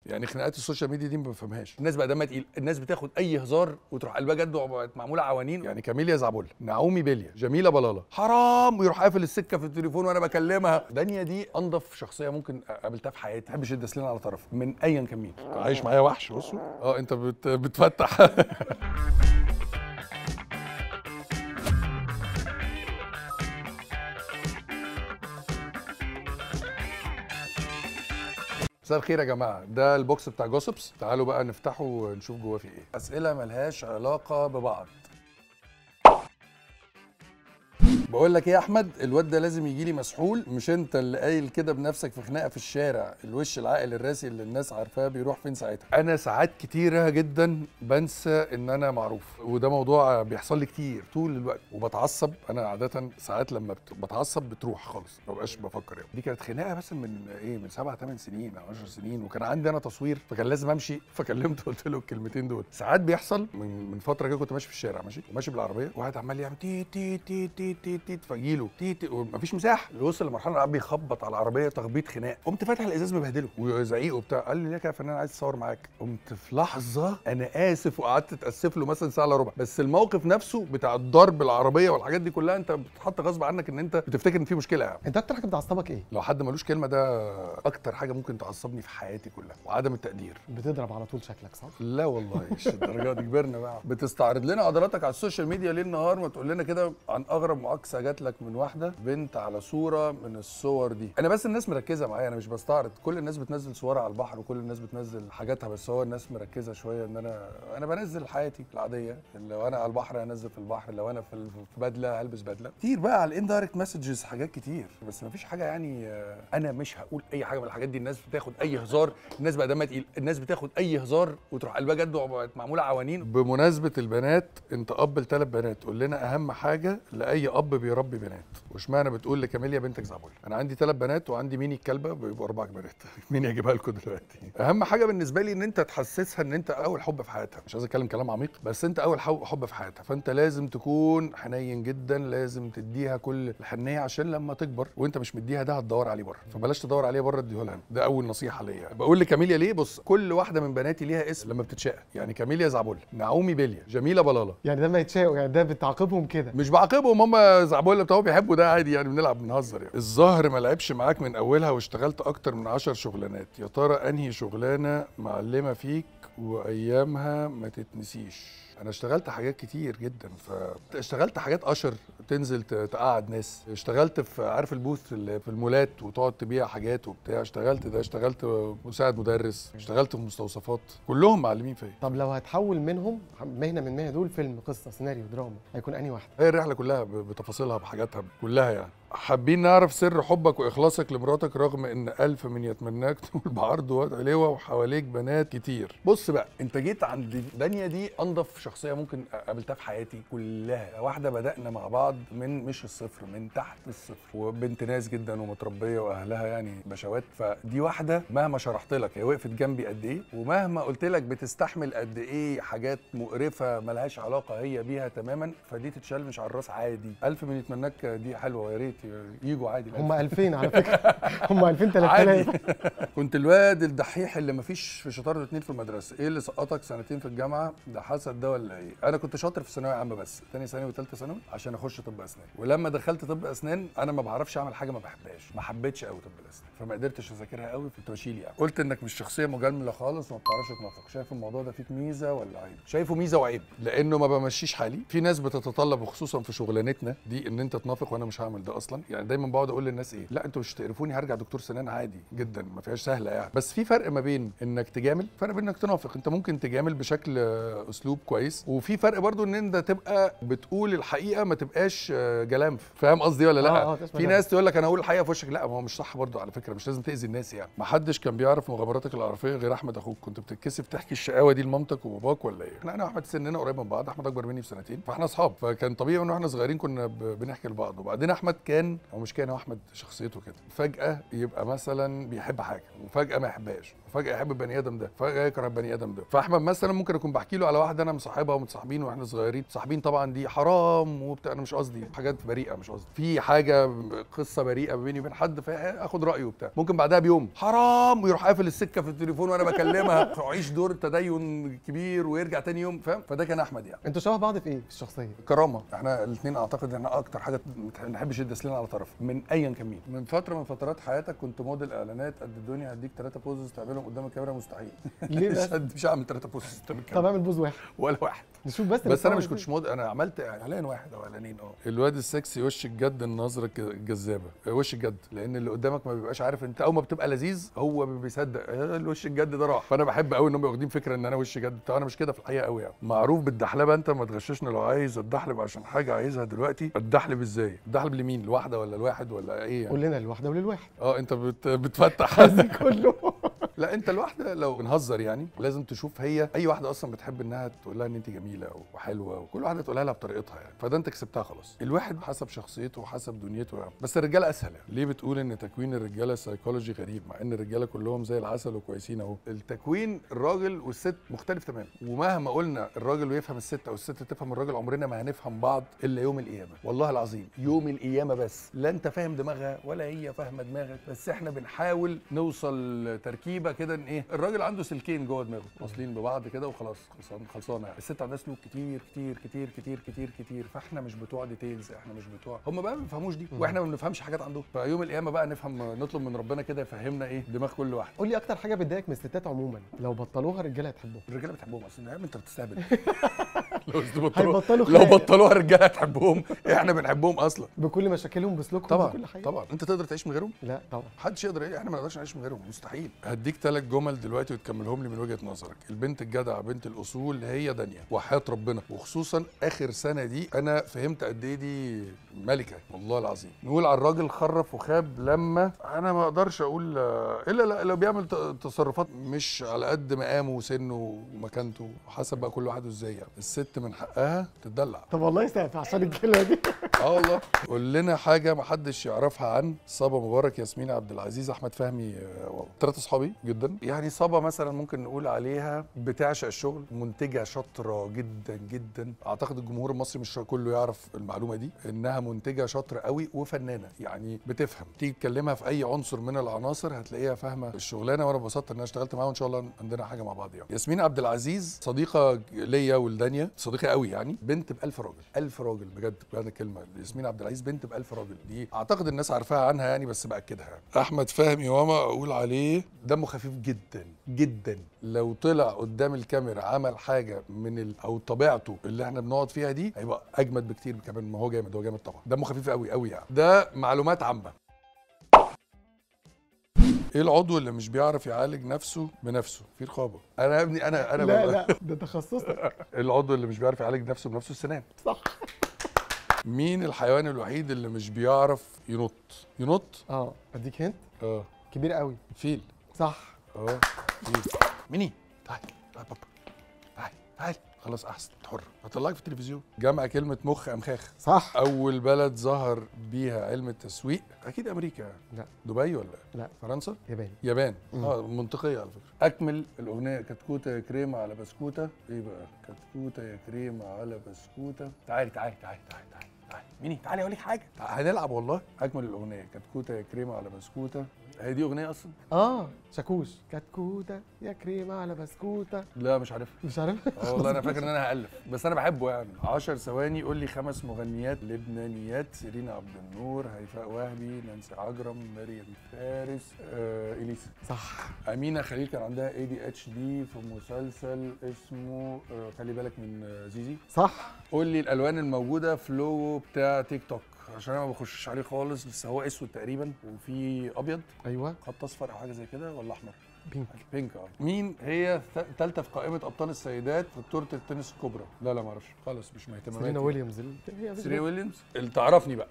يعني خناقات السوشيال ميديا دي ما بفهمهاش الناس بقى دمها تقيل الناس بتاخد اي هزار وتروح قلبها جد وبقت معموله عوانين يعني كاميليا زعبول نعومي بيليا جميله بلاله حرام ويروح قافل السكه في التليفون وانا بكلمها دنيا دي انضف شخصيه ممكن قابلتها في حياتي ما بحبش ادي سلين على طرف من ايا كان مين عايش معايا وحش بصوا اه انت بت... بتفتح مساء الخير يا جماعه ده البوكس بتاع جوسبس تعالوا بقى نفتحه ونشوف جواه فيه ايه اسئله ملهاش علاقه ببعض بقول لك ايه يا احمد الواد ده لازم يجي لي مسحول مش انت اللي قايل كده بنفسك في خناقه في الشارع الوش العاقل الراسي اللي الناس عارفاه بيروح فين ساعتها انا ساعات كتيره جدا بنسى ان انا معروف وده موضوع بيحصل لي كتير طول الوقت وبتعصب انا عاده ساعات لما بت- بتعصب بتروح خالص ما بقاش بفكر يعني دي كانت خناقه مثلا من ايه من سبع ثمان سنين او 10 سنين وكان عندي انا تصوير فكان لازم امشي فكلمته قلت له الكلمتين دول ساعات بيحصل من من فتره كده كنت ماشي في الشارع ماشي وماشي بالعربيه واحد عمال يعمل تي تي تي تي تي تي فاجيله تي تي ومفيش مساحه وصل لمرحله قاعد بيخبط على العربيه تخبيط خناق قمت فاتح الازاز مبهدله وزعيق وبتاع قال لي ليه يا فنان عايز اتصور معاك قمت في لحظه انا اسف وقعدت اتاسف له مثلا ساعه الا ربع بس الموقف نفسه بتاع الضرب العربيه والحاجات دي كلها انت بتتحط غصب عنك ان انت بتفتكر ان في مشكله يعني انت اكتر حاجه بتعصبك ايه لو حد ملوش كلمه ده اكتر حاجه ممكن تعصبني في حياتي كلها وعدم التقدير بتضرب على طول شكلك صح لا والله مش الدرجه دي كبرنا بقى بتستعرض لنا عضلاتك على السوشيال ميديا ليل نهار ما تقول لنا كده عن اغرب معاكسه جات لك من واحده بنت على صوره من الصور دي انا بس الناس مركزه معايا انا مش بستعرض كل الناس بتنزل صورها على البحر وكل الناس بتنزل حاجاتها بس هو الناس مركزه شويه ان انا انا بنزل حياتي العاديه لو انا على البحر هنزل في البحر لو انا في ال- في بدله هلبس بدله كتير بقى على الاندايركت مسجز حاجات كتير بس مفيش حاجه يعني آه، انا مش هقول اي حاجه من الحاجات دي الناس بتاخد اي هزار الناس بقى دمها تقيل الناس بتاخد اي هزار وتروح قلبها جد وبقت معموله عوانين بمناسبه البنات انت اب لثلاث بنات قول لنا اهم حاجه لاي اب بيربي بنات واشمعنى بتقول لكاميليا بنتك زعبول انا عندي ثلاث بنات وعندي ميني الكلبه بيبقوا اربع بنات ميني اجيبها لكم دلوقتي اهم حاجه بالنسبه لي ان انت تحسسها ان انت اول حب في حياتها مش عايز اتكلم كلام عميق بس انت اول حو- حب في حياتها فانت لازم تكون حنين جدا لازم تديها كل الحنيه عشان لما تكبر وانت مش مديها ده هتدور عليه بره فبلاش تدور عليه بره اديه لها ده اول نصيحه ليا بقول لكاميليا ليه بص كل واحده من بناتي ليها اسم لما بتتشقى يعني كاميليا زعبول نعومي بيليا جميله بلاله يعني ده ما يتشاقوا يعني ده بتعاقبهم كده مش بعاقبهم هم زعبوله بتوع بيحبوا ده عادي يعني بنلعب بنهزر يعني الظهر ما لعبش معاك من اولها واشتغلت اكتر من عشر شغلانات يا ترى انهي شغلانه معلمه فيك وايامها ما تتنسيش انا اشتغلت حاجات كتير جدا فاشتغلت حاجات اشر تنزل ت- تقعد ناس اشتغلت في عارف البوث اللي في المولات وتقعد تبيع حاجات وبتاع اشتغلت ده اشتغلت مساعد مدرس اشتغلت في مستوصفات كلهم معلمين فيا طب لو هتحول منهم مهنه من مهنه دول فيلم قصه سيناريو دراما هيكون انهي واحده هي الرحله كلها ب- بتفاصيلها بحاجاتها كلها يعني حابين نعرف سر حبك واخلاصك لمراتك رغم ان الف من يتمناك تقول بعرض واد علوه وحواليك بنات كتير بص بقى انت جيت عند دنيا دي انضف شخصيه ممكن قابلتها في حياتي كلها واحده بدانا مع بعض من مش الصفر من تحت الصفر وبنت ناس جدا ومتربيه واهلها يعني بشوات فدي واحده مهما شرحت لك هي وقفت جنبي قد ايه ومهما قلت لك بتستحمل قد ايه حاجات مقرفه ملهاش علاقه هي بيها تماما فدي تتشال مش على الراس عادي الف من يتمناك دي حلوه يا ريت يجوا عادي هم 2000 على فكره هم 2000 عادي 3000 كنت الواد الدحيح اللي مفيش في شطاره اتنين في المدرسه ايه اللي سقطك سنتين في الجامعه ده حسد ده ولا ايه انا كنت شاطر في ثانويه عامه بس تاني ثانوي وثالثه ثانوي عشان اخش طب اسنان ولما دخلت طب اسنان انا ما بعرفش اعمل حاجه ما بحبهاش ما حبيتش قوي طب الاسنان فما قدرتش اذاكرها قوي كنت بشيل يعني قلت انك مش شخصيه مجامله خالص وما بتعرفش تنافق شايف الموضوع ده فيك ميزه ولا عيب شايفه ميزه وعيب لانه ما بمشيش حالي في ناس بتتطلب وخصوصا في شغلانتنا دي ان انت تنافق وانا مش هعمل ده اصلا يعني دايما بقعد اقول للناس ايه لا انتوا مش تقرفوني هرجع دكتور سنان عادي جدا ما فيهاش سهله يعني بس في فرق ما بين انك تجامل فرق بين انك تنافق انت ممكن تجامل بشكل آه، اسلوب كويس وفي فرق برضو ان انت تبقى بتقول الحقيقه ما تبقاش آه، جلنف فاهم قصدي ولا لا آه، آه، تسمع في ده. ناس تقول لك انا هقول الحقيقه في وشك لا ما هو مش صح برضو على فكره مش لازم تاذي الناس يعني ما حدش كان بيعرف مغامراتك العرفيه غير احمد اخوك كنت بتتكسف تحكي الشقاوه دي لمامتك وباباك ولا ايه احنا انا واحمد سننا قريب من بعض احمد اكبر مني بسنتين فاحنا اصحاب فكان طبيعي من واحنا صغيرين كنا ب- بنحكي لبعض وبعدين احمد كان كان او مش كان هو احمد شخصيته كده فجاه يبقى مثلا بيحب حاجه وفجاه ما يحبهاش وفجاه يحب البني ادم ده فجاه يكره البني ادم ده فاحمد مثلا ممكن اكون بحكي له على واحده انا مصاحبها ومتصاحبين واحنا صغيرين صاحبين طبعا دي حرام وبتاع انا مش قصدي حاجات بريئه مش قصدي في حاجه قصه بريئه بيني وبين حد فاخد رايه وبتاع ممكن بعدها بيوم حرام ويروح قافل السكه في التليفون وانا بكلمها تعيش دور تدين كبير ويرجع تاني يوم فاهم فده كان احمد يعني انتوا شبه بعض في ايه في الشخصيه كرامه احنا الاثنين اعتقد ان اكتر حاجه ما نحبش ندس لنا على طرف من ايا كان مين من فتره من فترات حياتك كنت موديل اعلانات قد الدنيا هديك ثلاثه بوزز تعملهم قدام الكاميرا مستحيل ليه مش بس هد- مش هعمل ثلاثه بوزز قدام طب الكاميرا اعمل بوز واحد ولا واحد نشوف بس بس انا مش نتصور كنتش موديل انا عملت اعلان واحد او اعلانين اه الواد السكسي وش الجد النظره الك- الجذابه وش الجد لان اللي قدامك ما بيبقاش عارف انت اول ما بتبقى لذيذ هو ما بيصدق آه، الوش الجد ده راح فانا بحب قوي انهم واخدين فكره ان انا وش جد بتاع انا مش كده في الحقيقه قوي يعني معروف بالدحلبه انت ما تغششنا لو عايز اتدحلب عشان حاجه عايزها دلوقتي اتدحلب ازاي اتدحلب لمين الواحده ولا الواحد ولا ايه يعني قول لنا للواحده وللواحد اه انت بت... بتفتح كله لا انت الواحده لو بنهزر يعني لازم تشوف هي اي واحده اصلا بتحب انها تقول لها ان انت جميله وحلوه وكل واحده تقولها لها بطريقتها يعني فده انت كسبتها خلاص الواحد حسب شخصيته وحسب دنيته يعني بس الرجاله اسهل يعني. ليه بتقول ان تكوين الرجاله سيكولوجي غريب مع ان الرجاله كلهم زي العسل وكويسين اهو التكوين الراجل والست مختلف تماما ومهما قلنا الراجل ويفهم الست او الست تفهم الراجل عمرنا ما هنفهم بعض الا يوم القيامه والله العظيم يوم القيامه بس لا انت فاهم دماغها ولا هي فاهمه دماغك بس احنا بنحاول نوصل تركيبه كده ان ايه الراجل عنده سلكين جوه دماغه واصلين ببعض كده وخلاص خلصان خلصانه يعني. الست عندها سلوك كتير كتير كتير كتير كتير كتير فاحنا مش بتوع ديتيلز احنا مش بتوع هم بقى ما بيفهموش دي واحنا ما بنفهمش حاجات عندهم فيوم القيامه بقى نفهم نطلب من ربنا كده يفهمنا ايه دماغ كل واحد قول لي اكتر حاجه بتضايقك من الستات عموما لو بطلوها الرجاله هتحبهم الرجاله بتحبهم اصلا يا عم انت بتستهبل لو بطلوا هيبطلوا لو خناق. بطلوها الرجاله هتحبهم احنا بنحبهم اصلا بكل مشاكلهم بسلوكهم طبعا بكل حاجه طبعا انت تقدر تعيش من غيرهم لا طبعا محدش يقدر ايه احنا ما نقدرش نعيش من غيرهم مستحيل هديك ثلاث جمل دلوقتي وتكملهم لي من وجهه نظرك البنت الجدعه بنت الاصول هي دنيا وحياه ربنا وخصوصا اخر سنه دي انا فهمت قد ايه دي ملكه والله العظيم نقول على الراجل خرف وخاب لما انا ما اقدرش اقول آه، الا لا لو بيعمل ت- تصرفات مش على قد مقامه وسنه ومكانته حسب بقى كل واحد ازاي يعني الست من حقها تدلع طب والله يسعف عشان الكلمه دي اه والله قول لنا حاجه ما حدش يعرفها عن صبا مبارك ياسمين عبد العزيز احمد فهمي آه، واو ثلاثه اصحابي جدا يعني صبا مثلا ممكن نقول عليها بتعشق الشغل منتجه شاطره جدا جدا اعتقد الجمهور المصري مش كله يعرف المعلومه دي انها منتجه شاطره قوي وفنانه يعني بتفهم تيجي تكلمها في اي عنصر من العناصر هتلاقيها فاهمه الشغلانه وانا اتبسطت ان انا اشتغلت معاها وان شاء الله عندنا حاجه مع بعض يعني ياسمين عبد العزيز صديقه ليا ولدانيا صديقه قوي يعني بنت بألف راجل ألف راجل بجد بهذا الكلمه ياسمين عبد العزيز بنت بألف راجل دي اعتقد الناس عارفاها عنها يعني بس باكدها يعني. احمد فهمي وما اقول عليه دمه خفيف جدا جدا لو طلع قدام الكاميرا عمل حاجه من ال... او طبيعته اللي احنا بنقعد فيها دي هيبقى اجمد بكتير كمان ما هو جامد هو جامد طبعا دمه خفيف قوي قوي يعني ده معلومات عامه ايه العضو اللي مش بيعرف يعالج نفسه بنفسه في رقابه انا يا ابني انا انا لا ببقى- لا ده تخصصك العضو اللي مش بيعرف يعالج نفسه بنفسه السنان صح مين الحيوان الوحيد اللي مش بيعرف ينط ينط اه اديك هنت اه كبير قوي فيل صح اه فيل ميني تعال تعال بابا تعال تعال خلاص احسن انت حر هطلعك في التلفزيون جمع كلمه مخ امخاخ صح اول بلد ظهر بيها علم التسويق اكيد امريكا يعني. لا دبي ولا لا فرنسا ياباني يابان مم. اه منطقيه على فكره اكمل الاغنيه كتكوته يا كريمه على بسكوته ايه بقى كتكوته يا كريمه على بسكوته تعالي تعالي تعالي تعالي تعالي تعالي ميني تعالي اقول لك حاجه تع- هنلعب والله اكمل الاغنيه كتكوته يا كريمه على بسكوته هي دي اغنيه اصلا اه شاكوش كتكوته يا كريمه على بسكوته لا مش عارفها مش عارف اه والله انا فاكر ان انا هالف بس انا بحبه يعني 10 ثواني قول لي خمس مغنيات لبنانيات سيرين عبد النور هيفاء وهبي نانسي عجرم مريم فارس آه اليسا صح امينه خليل كان عندها اي دي اتش دي في مسلسل اسمه آه، خلي بالك من آه، زيزي صح قول لي الالوان الموجوده في لوجو بتاع تيك توك عشان انا ما بخشش عليه خالص بس هو اسود تقريبا وفي ابيض ايوه خط اصفر او حاجه زي كده ولا احمر بينك بينك اه مين هي ثالثه في قائمه ابطال السيدات في بطوله التنس الكبرى لا لا ما اعرفش خالص مش مهتمه سيرينا ويليامز ال- هي سيرينا ويليامز اللي تعرفني بقى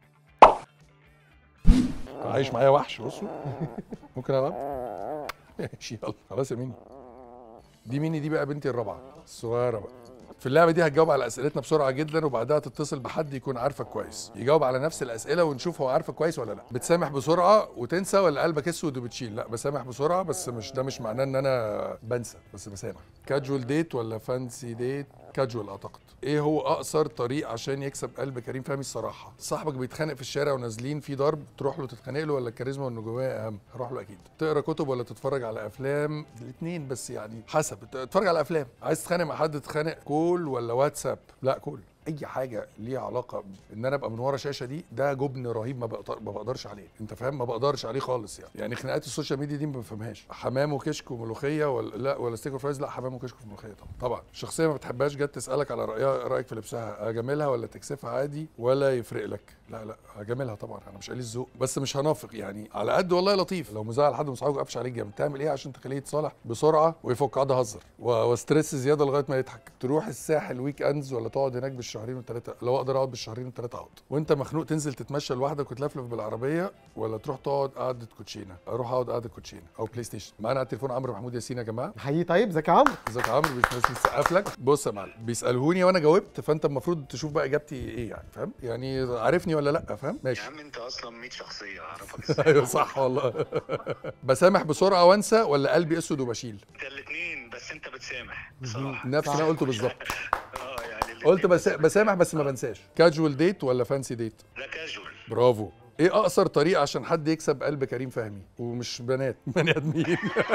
عايش معايا وحش بصوا ممكن العب ماشي يلا خلاص يا ميني دي ميني دي بقى بنتي الرابعه الصغيره بقى في اللعبه دي هتجاوب على اسئلتنا بسرعه جدا وبعدها تتصل بحد يكون عارفك كويس يجاوب على نفس الاسئله ونشوف هو عارفك كويس ولا لا بتسامح بسرعه وتنسى ولا قلبك اسود وبتشيل لا بسامح بسرعه بس مش ده مش معناه ان انا بنسى بس بسامح كاجوال ديت ولا فانسي ديت كاجوال اعتقد ايه هو اقصر طريق عشان يكسب قلب كريم فهمي الصراحه صاحبك بيتخانق في الشارع ونازلين في ضرب تروح له تتخانق له ولا الكاريزما والنجوميه اهم هروح له اكيد تقرا كتب ولا تتفرج على افلام الاثنين بس يعني حسب تتفرج على افلام عايز تتخانق مع حد تتخانق كول ولا واتساب لا كول اي حاجه ليها علاقه ان انا ابقى من ورا شاشه دي ده جبن رهيب ما بقدر ما بقدرش عليه انت فاهم ما بقدرش عليه خالص يعني يعني خناقات السوشيال ميديا دي ما بفهمهاش حمام وكشك وملوخيه ولا لا ولا ستيك فرايز لا حمام وكشك وملوخيه طبعا طبعا شخصيه ما بتحبهاش جت تسالك على رايها رايك في لبسها اجاملها ولا تكسفها عادي ولا يفرق لك لا لا اجاملها طبعا انا مش قليل الذوق بس مش هنافق يعني على قد والله لطيف لو مزعل حد من صحابك قفش عليك جامد تعمل ايه عشان تخليه يتصالح بسرعه ويفك قعد اهزر و- وستريس زياده لغايه ما يضحك تروح الساحل ويك اندز ولا تقعد هناك بالشهرين والثلاثه لو اقدر اقعد بالشهرين والثلاثه اقعد وانت مخنوق تنزل تتمشى لوحدك وتلفلف بالعربيه ولا تروح تقعد قعده كوتشينه اروح اقعد قعده كوتشينه او بلاي ستيشن معانا على التليفون عمرو محمود ياسين يا جماعه حقيقي طيب ازيك يا عمرو ازيك يا عمرو بس الناس بتسقف لك بص يا معلم بيسالهوني وانا جاوبت فانت المفروض تشوف بقى اجابتي ايه يعني فاهم يعني عارفني ولا لا فاهم يا ماشي عم انت اصلا 100 شخصيه اعرفك ازاي ايوه صح والله بسامح بسرعه وانسى ولا قلبي اسود وبشيل انت الاثنين بس انت بتسامح بصراحه نفس اللي انا قلته بالظبط اه يعني الاتنين قلت بس بسامح بس ما بنساش كاجوال ديت ولا فانسي ديت لا كاجوال برافو ايه اقصر طريقه عشان حد يكسب قلب كريم فهمي ومش بنات بني ادمين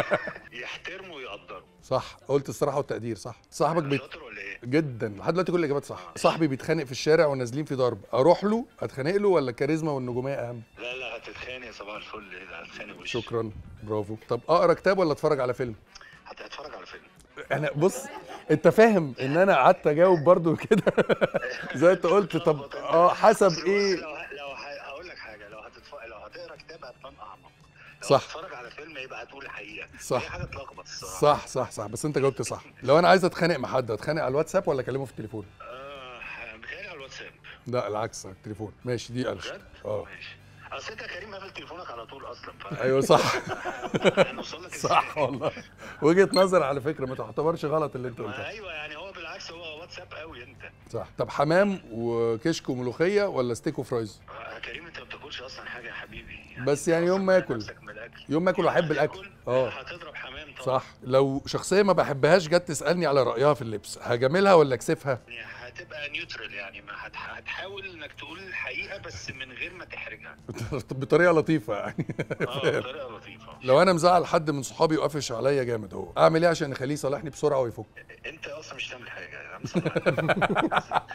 يحترموا ويقدروا صح قلت الصراحه والتقدير صح صاحبك بيت شاطر ولا ايه؟ جدا لحد دلوقتي كل الاجابات صح صاحبي بيتخانق في الشارع ونازلين في ضرب اروح له اتخانق له ولا الكاريزما والنجوميه اهم لا لا هتتخانق صباح الفل ايه ده هتتخانق وش شكرا برافو طب اقرا كتاب ولا اتفرج على فيلم هت- هتتفرج على فيلم انا بص انت فاهم ان انا قعدت اجاوب برضو كده زي انت قلت طب اه حسب بس ايه لو ه- لو ه- هقول لك حاجه لو هتتف... لو هتقرا كتاب هتبان اعمق لو صح. هتتفرج على فيلم يبقى هتقول الحقيقه صح. دي حاجه تلخبط الصراحه صح صح صح بس انت جاوبت صح لو انا عايز اتخانق مع حد اتخانق على الواتساب ولا اكلمه في التليفون اه بتهيألي على الواتساب لا العكس على التليفون ماشي دي قلش بجد؟ اه ماشي اصل انت يا كريم قافل تليفونك على طول اصلا ف ايوه صح هنوصل لك صح إزاي؟ والله وجهه نظر على فكره ما تعتبرش غلط اللي انت ما قلتها ايوه يعني هو بالعكس هو واتساب قوي انت صح طب حمام وكشك وملوخيه ولا ستيك وفرايز آه، كريم انت ما بتاكلش اصلا حاجه يا حبيبي بس يعني يوم ما آكل. نفسك من الأكل. يوم ما آكل وأحب الأكل. اه اه. هتضرب حمام طبعا صح لو شخصيه ما بحبهاش جت تسالني على رايها في اللبس هجاملها ولا اكسفها يعني هتبقى نيوترال يعني ما هت- هتحاول انك تقول الحقيقه بس من غير ما تحرجها بطريقه لطيفه يعني اه بطريقه لطيفه لو انا مزعل حد من صحابي وقافش عليا جامد هو اعمل ايه عشان اخليه يصالحني بسرعه ويفك انت اصلا مش تعمل حاجه يا عم صلاح.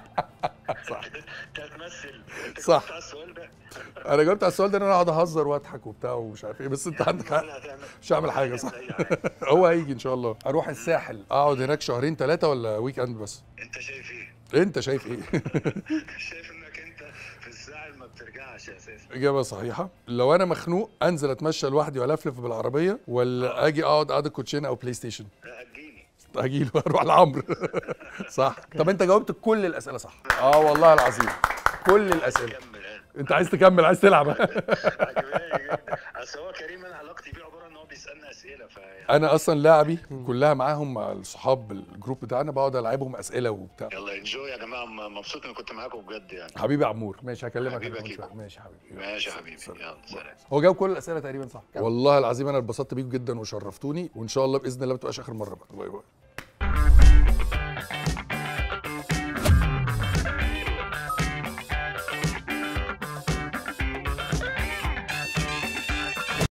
صح انت هتمثل انت صح. جاوبت على السؤال ده انا جاوبت على السؤال ده ان انا اقعد اهزر واضحك وبتاع ومش عارف ايه بس انت عندك حق ولا هتعمل مش هعمل ولا حاجه هتعمل صح أي حاجة. هو هيجي ان شاء الله اروح الساحل اقعد هناك شهرين ثلاثه ولا ويك اند بس انت شايف ايه؟ انت شايف ايه شايف انك انت في الساعه ما بترجعش اساسا اجابه صحيحه لو انا مخنوق انزل اتمشى لوحدي والفلف بالعربيه ولا اجي اقعد قعده كوتشينه او بلاي ستيشن لا هتجيني اجي له اروح لعمرو صح طب انت جاوبت كل الاسئله صح اه والله العظيم كل الاسئله كمل ها. انت عايز تكمل عايز تلعب عجباني جدا اصل هو كريم انا علاقتي بيه عباره ان هو بيسالنا اسئله فيعني انا اصلا لعبي كلها معاهم مع الصحاب الجروب بتاعنا بقعد العبهم اسئله وبتاع يلا انجوي يا جماعه م- مبسوط اني كنت معاكم بجد يعني حبيبي عمور ماشي هكلمك حبيبي كمان أكيد. شوية. ماشي يا حبيبي ماشي يا حبيبي سلام. يلا سلام هو جاوب كل الاسئله تقريبا صح والله العظيم انا اتبسطت بيك جدا وشرفتوني وان شاء الله باذن الله ما تبقاش اخر مره بقى باي باي